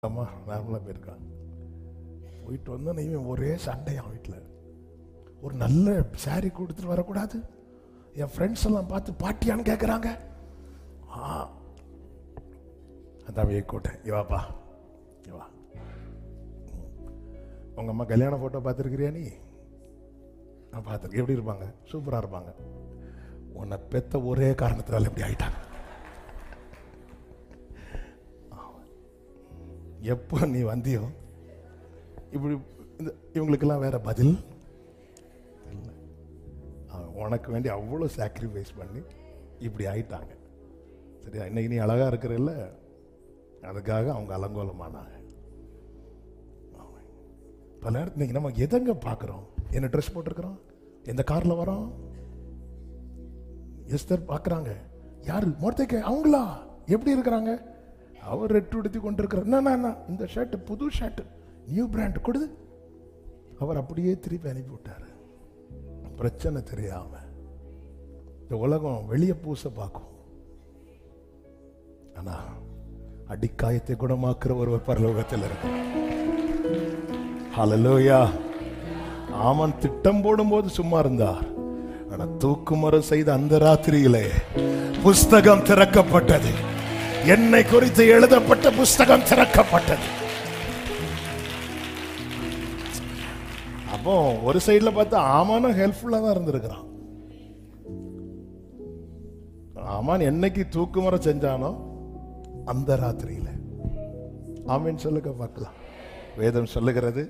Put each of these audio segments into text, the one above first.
அம்மா நார்மலாக போயிருக்கான் போயிட்டு வந்தோன்னே இவன் ஒரே சண்டையான் வீட்டில் ஒரு நல்ல சாரி கொடுத்துட்டு வரக்கூடாது என் ஃப்ரெண்ட்ஸ் எல்லாம் பார்த்து பாட்டியான்னு கேட்குறாங்க ஆ அந்த தம்பியை கூட்டேன் இவாப்பா இவா உங்கள் அம்மா கல்யாண ஃபோட்டோ பார்த்துருக்கிறியா நீ நான் பார்த்துருக்கேன் எப்படி இருப்பாங்க சூப்பராக இருப்பாங்க உன்னை பெத்த ஒரே காரணத்தினால எப்படி ஆயிட்டாங்க எப்போ நீ வந்தியோ இப்படி இந்த இவங்களுக்கெல்லாம் வேற பதில் இல்லை. அவன் உனக்கு வேண்டி அவ்வளோ சாக்ரிஃபைஸ் பண்ணி இப்படி ஆயிட்டாங்க சரியா இன்னைக்கு நீ அழகா இருக்கிறல்ல அதுக்காக அவங்க அலங்கோலமானாங்க ஆமாம். பல நேரத்தில் இன்னைக்கு நம்ம எதங்க பார்க்குறோம் என்ன ட்ரெஸ் போட்டிருக்கிறோம் எந்த காரில் வரோம் எஸ்தர் பார்க்குறாங்க யாரு மொர்த்தைக்கு அவங்களா எப்படி இருக்கிறாங்க அவர் ரெட்டு உடுத்தி கொண்டிருக்கிறார் என்ன, என்ன, என்ன, இந்த ஷர்ட் புது ஷர்ட் நியூ பிராண்ட் கொடுது அவர் அப்படியே திருப்பி அனுப்பி விட்டாரு பிரச்சனை தெரியாம இந்த உலகம் வெளியே பூச பார்க்கும் ஆனா அடிக்காயத்தை குணமாக்குற ஒருவர் பரலோகத்தில் இருக்கு ஹalleluya ஆமன் திட்டம் போடும்போது சும்மா இருந்தார் ஆனா தூக்குமரம் செய்த அந்த ராத்திரியிலே புஸ்தகம் திறக்கப்பட்டது என்னை குறித்து எழுதப்பட்ட புஸ்தகம் திறக்கப்பட்டது அப்போ ஒரு சைடுல பார்த்தா ஆமானும் ஹெல்ப்ஃபுல்லா தான் இருந்திருக்கிறான் ஆமான் என்னைக்கு தூக்குமரம் செஞ்சானோ அந்த ராத்திரியில ஆமீன் சொல்லுங்க பார்க்கலாம் வேதம் சொல்லுகிறது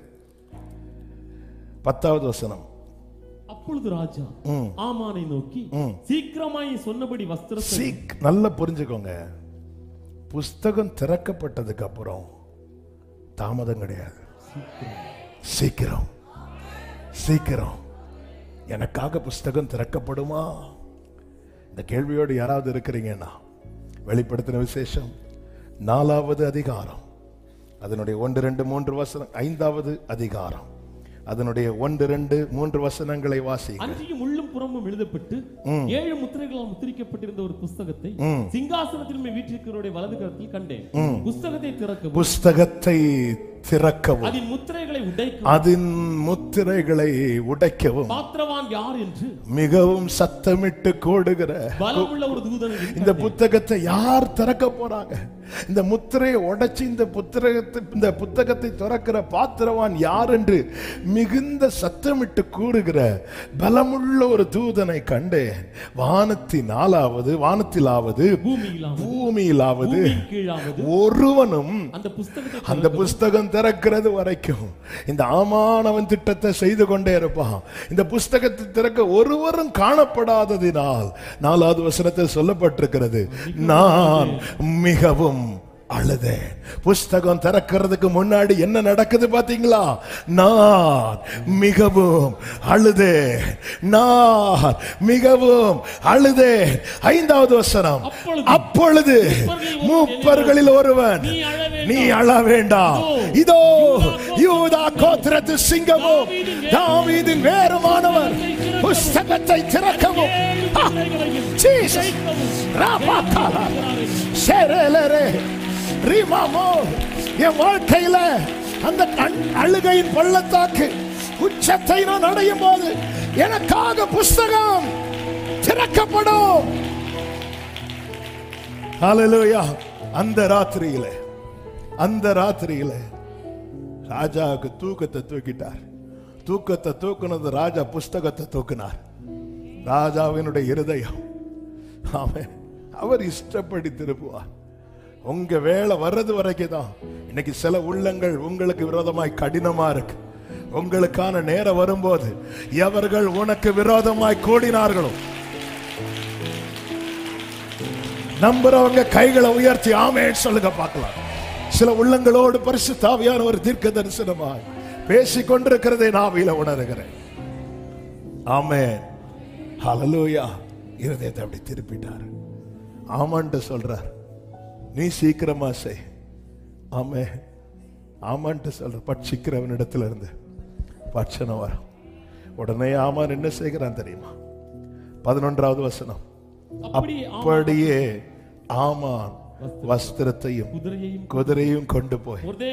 பத்தாவது வசனம் அப்பொழுது ராஜா ஆமானை நோக்கி சீக்கிரமாய் சொன்னபடி வஸ்திரத்தை சீக் நல்லா புரிஞ்சுக்கோங்க புஸ்தகம் திறக்கப்பட்டதுக்கு அப்புறம் தாமதம் கிடையாது சீக்கிரம் சீக்கிரம் எனக்காக புஸ்தகம் திறக்கப்படுமா இந்த கேள்வியோடு யாராவது இருக்கிறீங்கன்னா வெளிப்படுத்தின விசேஷம் நாலாவது அதிகாரம் அதனுடைய ஒன்று ரெண்டு மூன்று வசனம் ஐந்தாவது அதிகாரம் அதனுடைய ஒன்று ரெண்டு மூன்று வசனங்களை வாசி அன்றியும் உள்ளும் புறமும் எழுதப்பட்டு ஏழு முத்திரைகளால் முத்திரிக்கப்பட்டிருந்த ஒரு புஸ்தகத்தை சிங்காசனத்தின் மேல் வீற்றிருக்கிறவருடைய வலது கரத்தில் கண்டேன் புஸ்தகத்தை திறக்கவும் புஸ்தகத்தை திறக்கவும் அதன் முத்திரைகளை உடைக்கவும் அதன் முத்திரைகளை உடைக்கவும் பாத்திரவான் யார் என்று மிகவும் சத்தமிட்டு கூடுகிற பலமுள்ள ஒரு தூதனை இந்த புத்தகத்தை யார் திறக்க போறாங்க இந்த முத்திரையை உடைச்சு இந்த புத்தகத்தை இந்த புத்தகத்தை திறக்கிற பாத்திரவான் யார் என்று மிகுந்த சத்தமிட்டு கூறுகிற பலமுள்ள ஒரு தூதனை கண்டேன் வானத்தின் நாலாவது வானத்திலாவது பூமியிலாவது பூமியிலாவது பூமியின் கீழாவது ஒருவனும் அந்த புஸ்தகத்தை அந்த புஸ்தகம் திறக்கிறது வரைக்கும் இந்த ஆமானவன் திட்டத்தை செய்து கொண்டே இருப்பான் இந்த புஸ்தகத்தை திறக்க ஒருவரும் காணப்படாததினால் நாலாவது வசனத்தில் சொல்லப்பட்டிருக்கிறது நான் மிகவும் அழுதேன் புஸ்தகம் திறக்கிறதுக்கு முன்னாடி என்ன நடக்குது பாத்தீங்களா நான் மிகவும் அழுதேன் நான் மிகவும் அழுதேன் ஐந்தாவது வசனம் அப்பொழுது மூப்பர்களில் ஒருவன் நீ அழ வேண்டாம். நீ அழ வேண்டாம் இதோ யூதா கோத்திரத்து சிங்கமும் தாவீதின் வேறுமானவர் புஸ்தகத்தை திறக்கவும் ஆ, Jesus. ராபாக்காலா, செரேலரே, ரிமாமோ, என் வாழ்க்கையில அந்த கண்- அழுகையின் பள்ளத்தாக்கு உச்சத்தை நான் அடையும் போது எனக்காக புஸ்தகம் திறக்கப்படும் ஹalleluya அந்த ராத்திரியில அந்த ராத்திரியில ராஜாவுக்கு தூக்கத்தை தூக்கிட்டார் தூக்கத்தை தூக்குனது ராஜா புஸ்தகத்தை தூக்கினார் ராஜாவினுடைய இருதயம் அவன் அவர் இஷ்டப்படி திருப்புவார் உங்க வேலை வர்றது வரைக்கும் தான் இன்னைக்கு சில உள்ளங்கள் உங்களுக்கு விரோதமாய் கடினமா இருக்கு உங்களுக்கான நேரம் வரும்போது எவர்கள் உனக்கு விரோதமாய் கூடினார்களோ நம்புறவங்க கைகளை உயர்த்தி ஆமேன்னு சொல்லுங்க பார்க்கலாம் சில உள்ளங்களோடு பரிசு தாவியான ஒரு தீர்க்க தரிசனமாய் பேசிக் கொண்டிருக்கிறதை நாவில உணர்கிறேன் ஆமென் ஹalleluya இருதயத்தை அப்படி திருப்பிட்டார் ஆமான்ட்டு சொல்றார் நீ சீக்கிரமா செய் ஆமே ஆமான்ட்டு சொல்ற பட்சிக்கிறவனிடத்துல இருந்து பட்சணம் வரும் உடனே ஆமான் என்ன செய்கிறான் தெரியுமா பதினொன்றாவது வசனம் அப்படி அப்படியே ஆமான் வஸ்திரத்தையும் குதிரையையும் குதிரையும் கொண்டு போய் ஒரே